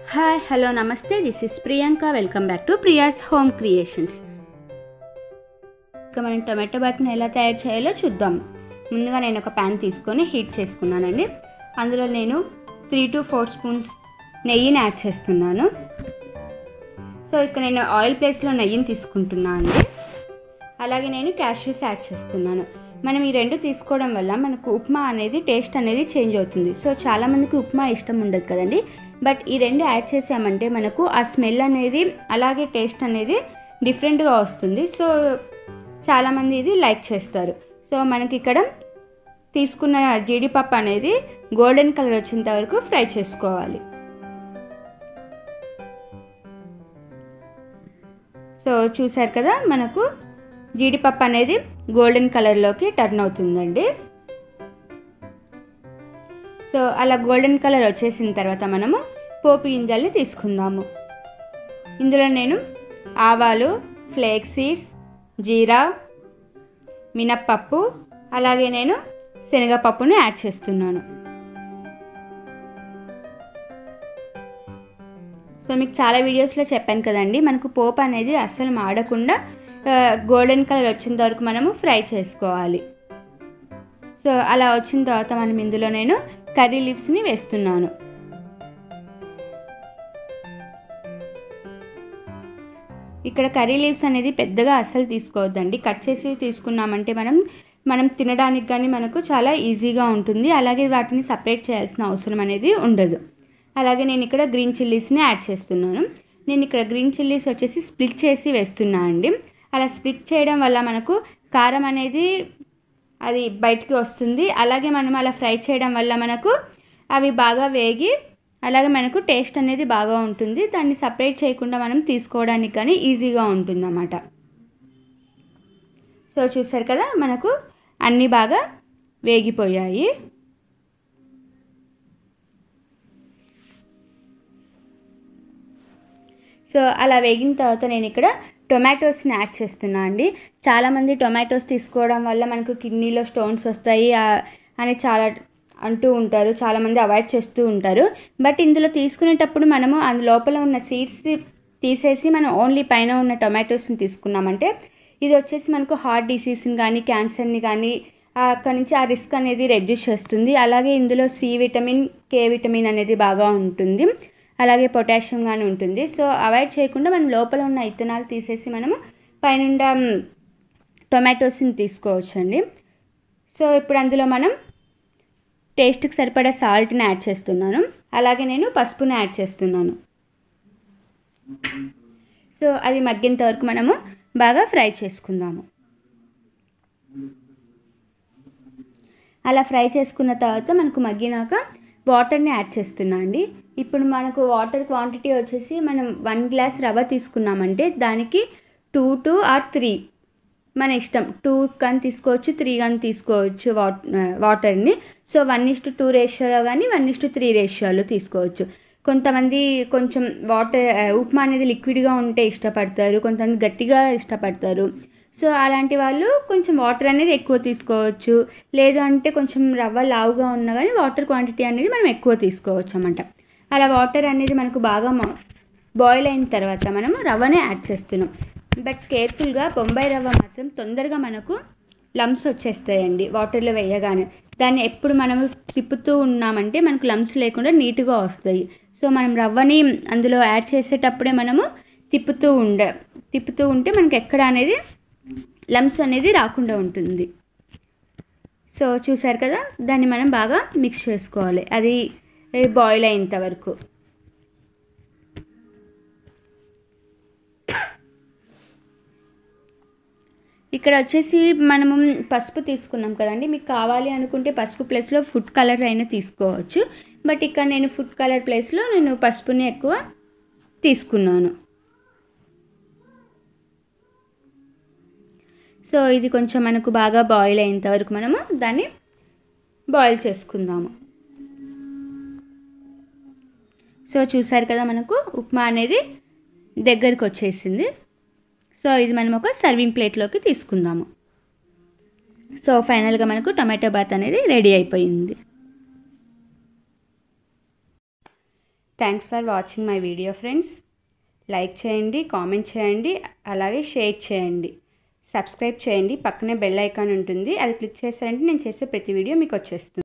hi hello నమస్తే this is Priyanka welcome back to Priya's home creations ఇక మనం టొమాటో బాత్ని ఎలా తయారు చేయాలో చూద్దాం ముందుగా నేను ఒక ప్యాన్ తీసుకొని హీట్ చేసుకున్నానండి అందులో నేను త్రీ టు ఫోర్ స్పూన్స్ నెయ్యిని యాడ్ చేస్తున్నాను సో ఇక్కడ నేను ఆయిల్ ప్లేస్లో నెయ్యిని తీసుకుంటున్నాను అండి అలాగే నేను క్యాష్యూస్ యాడ్ చేస్తున్నాను మనం ఈ రెండు తీసుకోవడం వల్ల మనకు ఉప్మా అనేది టేస్ట్ అనేది చేంజ్ అవుతుంది సో చాలామందికి ఉప్మా ఇష్టం ఉండదు కదండి బట్ ఈ రెండు యాడ్ చేసామంటే మనకు ఆ స్మెల్ అనేది అలాగే టేస్ట్ అనేది డిఫరెంట్గా వస్తుంది సో చాలామంది ఇది లైక్ చేస్తారు సో మనకి ఇక్కడ తీసుకున్న జీడిపప్పు అనేది గోల్డెన్ కలర్ వచ్చేంత వరకు ఫ్రై చేసుకోవాలి సో చూసారు కదా మనకు జీడిపప్పు అనేది గోల్డెన్ కలర్లోకి టర్న్ అవుతుందండి సో అలా గోల్డెన్ కలర్ వచ్చేసిన తర్వాత మనము పోపు గింజల్ని తీసుకుందాము ఇందులో నేను ఆవాలు ఫ్లేక్ సీడ్స్ జీరా మినప్పప్పు అలాగే నేను శనగపప్పును యాడ్ చేస్తున్నాను సో మీకు చాలా వీడియోస్లో చెప్పాను కదండి మనకు పోపు అనేది అస్సలు మాడకుండా గోల్డెన్ కలర్ వచ్చేంత వరకు మనము ఫ్రై చేసుకోవాలి సో అలా వచ్చిన తర్వాత మనం ఇందులో నేను కర్రీ లీవ్స్ని వేస్తున్నాను ఇక్కడ కర్రీ లీవ్స్ అనేది పెద్దగా అస్సలు తీసుకోవద్దండి కట్ చేసి తీసుకున్నామంటే మనం మనం తినడానికి కానీ మనకు చాలా ఈజీగా ఉంటుంది అలాగే వాటిని సపరేట్ చేయాల్సిన అవసరం అనేది ఉండదు అలాగే నేను ఇక్కడ గ్రీన్ చిల్లీస్ని యాడ్ చేస్తున్నాను నేను ఇక్కడ గ్రీన్ చిల్లీస్ వచ్చేసి స్ప్లిట్ చేసి వేస్తున్నాను అండి అలా స్ప్లిట్ చేయడం వల్ల మనకు కారం అనేది అది బయటికి వస్తుంది అలాగే మనం అలా ఫ్రై చేయడం వల్ల మనకు అవి బాగా వేగి అలాగే మనకు టేస్ట్ అనేది బాగా ఉంటుంది దాన్ని సపరేట్ చేయకుండా మనం తీసుకోవడానికి కానీ ఈజీగా ఉంటుంది అన్నమాట సో చూసారు కదా మనకు అన్నీ బాగా వేగిపోయాయి సో అలా వేగిన తర్వాత నేను ఇక్కడ టొమాటోస్ని యాడ్ చేస్తున్నా అండి చాలామంది టొమాటోస్ తీసుకోవడం వల్ల మనకు కిడ్నీలో స్టోన్స్ వస్తాయి అని చాలా అంటూ ఉంటారు చాలామంది అవాయిడ్ చేస్తూ ఉంటారు బట్ ఇందులో తీసుకునేటప్పుడు మనము అందు లోపల ఉన్న సీడ్స్ తీసేసి మనం ఓన్లీ పైన ఉన్న టొమాటోస్ని తీసుకున్నామంటే ఇది వచ్చేసి మనకు హార్ట్ డిసీజ్ని కానీ క్యాన్సర్ని కానీ అక్కడ నుంచి ఆ రిస్క్ అనేది రెడ్యూస్ చేస్తుంది అలాగే ఇందులో సి విటమిన్ కే విటమిన్ అనేది బాగా ఉంటుంది అలాగే పొటాషియం కానీ ఉంటుంది సో అవాయిడ్ చేయకుండా మనం లోపల ఉన్న ఇత్తనాలు తీసేసి మనము పైన టొమాటోస్ని తీసుకోవచ్చండి సో ఇప్పుడు అందులో మనం టేస్ట్కి సరిపడా సాల్ట్ని యాడ్ చేస్తున్నాను అలాగే నేను పసుపుని యాడ్ చేస్తున్నాను సో అది మగ్గేంత వరకు మనము బాగా ఫ్రై చేసుకుందాము అలా ఫ్రై చేసుకున్న తర్వాత మనకు మగ్గినాక వాటర్ని యాడ్ చేస్తున్నా అండి ఇప్పుడు మనకు వాటర్ క్వాంటిటీ వచ్చేసి మనం వన్ గ్లాస్ రవ్వ తీసుకున్నామంటే దానికి టూ టూ ఆర్ త్రీ మన ఇష్టం టూ కానీ తీసుకోవచ్చు త్రీ కానీ తీసుకోవచ్చు వాట్ వాటర్ని సో వన్ ఇస్టు టూ రేషియోలో కానీ వన్ ఇస్టు త్రీ రేషియోలో తీసుకోవచ్చు కొంతమంది కొంచెం వాటర్ ఉప్మా అనేది లిక్విడ్గా ఉంటే ఇష్టపడతారు కొంతమంది గట్టిగా ఇష్టపడతారు సో అలాంటి వాళ్ళు కొంచెం వాటర్ అనేది ఎక్కువ తీసుకోవచ్చు లేదు అంటే కొంచెం రవ్వ లావుగా ఉన్నా కానీ వాటర్ క్వాంటిటీ అనేది మనం ఎక్కువ తీసుకోవచ్చు అన్నమాట అలా వాటర్ అనేది మనకు బాగా బాయిల్ అయిన తర్వాత మనము రవ్వనే యాడ్ చేస్తున్నాం బట్ కేర్ఫుల్గా బొంబాయి రవ్వ మాత్రం తొందరగా మనకు లమ్స్ వచ్చేస్తాయండి వాటర్లో వేయగానే దాన్ని ఎప్పుడు మనము తిప్పుతూ ఉన్నామంటే మనకు లమ్స్ లేకుండా నీట్గా వస్తాయి సో మనం రవ్వని అందులో యాడ్ చేసేటప్పుడే మనము తిప్పుతూ ఉండ తిప్పుతూ ఉంటే మనకి ఎక్కడ అనేది లమ్స్ అనేది రాకుండా ఉంటుంది సో చూసారు కదా దాన్ని మనం బాగా మిక్స్ చేసుకోవాలి అది బాయిల్ అయ్యేంత వరకు ఇక్కడ వచ్చేసి మనము పసుపు తీసుకున్నాం కదండి మీకు కావాలి అనుకుంటే పసుపు ప్లేస్లో ఫుడ్ కలర్ అయినా తీసుకోవచ్చు బట్ ఇక్కడ నేను ఫుడ్ కలర్ ప్లేస్లో నేను పసుపుని ఎక్కువ తీసుకున్నాను సో ఇది కొంచెం మనకు బాగా బాయిల్ అయ్యేంత వరకు మనము దాన్ని బాయిల్ చేసుకుందాము సో చూసారు కదా మనకు ఉప్మా అనేది దగ్గరికి వచ్చేసింది సో ఇది మనం ఒక సర్వింగ్ ప్లేట్లోకి తీసుకుందాము సో ఫైనల్గా మనకు టమాటో బాత్ అనేది రెడీ అయిపోయింది thanks for watching my video friends like చేయండి కామెంట్ చేయండి అలాగే షేర్ చేయండి సబ్స్క్రైబ్ చేయండి పక్కనే బెల్ ఐకాన్ ఉంటుంది అది క్లిక్ చేశారంటే నేను చేసే ప్రతి వీడియో మీకు వచ్చేస్తుంది